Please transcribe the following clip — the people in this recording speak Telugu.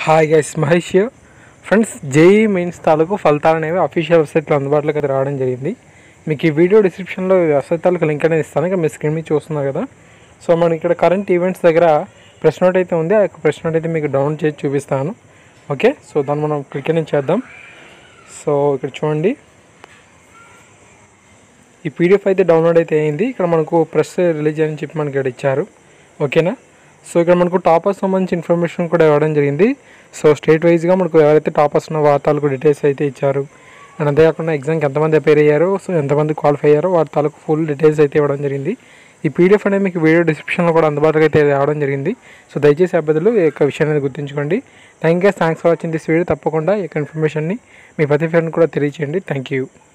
hi guys Mahesh friends JEE mains తాలూకు ఫలితాలు అనేవి అఫీషియల్ వెబ్సైట్లో అందుబాటులోకి అయితే రావడం జరిగింది మీకు ఈ వీడియో డిస్క్రిప్షన్లో ఈ వెబ్సైట్ తాలూకు లింక్ అనేది ఇస్తాను ఇక్కడ మీ స్క్రీన్ మీద చూస్తున్నారు కదా సో మనం ఇక్కడ కరెంట్ ఈవెంట్స్ దగ్గర ప్రెస్ నోట్ అయితే ఉంది ఆ యొక్క ప్రెస్ నోట్ అయితే మీకు డౌన్లోడ్ చేసి చూపిస్తాను ఓకే సో దాన్ని మనం క్లిక్ అనేది చేద్దాం సో ఇక్కడ చూడండి ఈ పీడిఎఫ్ అయితే డౌన్లోడ్ అయితే అయింది ఇక్కడ మనకు ప్రెస్ రిలీజ్ అని చెప్పి మనకి ఇక్కడ ఇచ్చారు ఓకేనా సో ఇక్కడ మనకు టాపర్స్ సంబంధించి ఇన్ఫర్మేషన్ కూడా ఇవ్వడం జరిగింది సో స్టేట్ వైజ్గా మనకు ఎవరైతే టాపర్స్ ఉన్న వారి తాలూకు డీటెయిల్స్ అయితే ఇచ్చారు అండ్ అంతేకాకుండా ఎగ్జామ్కి ఎంతమంది అపేర్ అయ్యారో సో ఎంతమంది క్వాలిఫై అయ్యారో వారి తాలూకు ఫుల్ డీటెయిల్స్ అయితే ఇవ్వడం జరిగింది ఈ పీడిఎఫ్ అనేది మీకు వీడియో డిస్క్రిప్షన్లో కూడా అందుబాటులోకి అయితే రావడం జరిగింది సో దయచేసి అభ్యర్థులు ఈ యొక్క విషయాన్ని అనేది గుర్తుంచుకోండి thank you thanks for watching this video తప్పకుండా ఈ యొక్క ఇన్ఫర్మేషన్ని మీ ప్రతి ఫ్రెండ్ కూడా తెలియచేయండి థ్యాంక్ యూ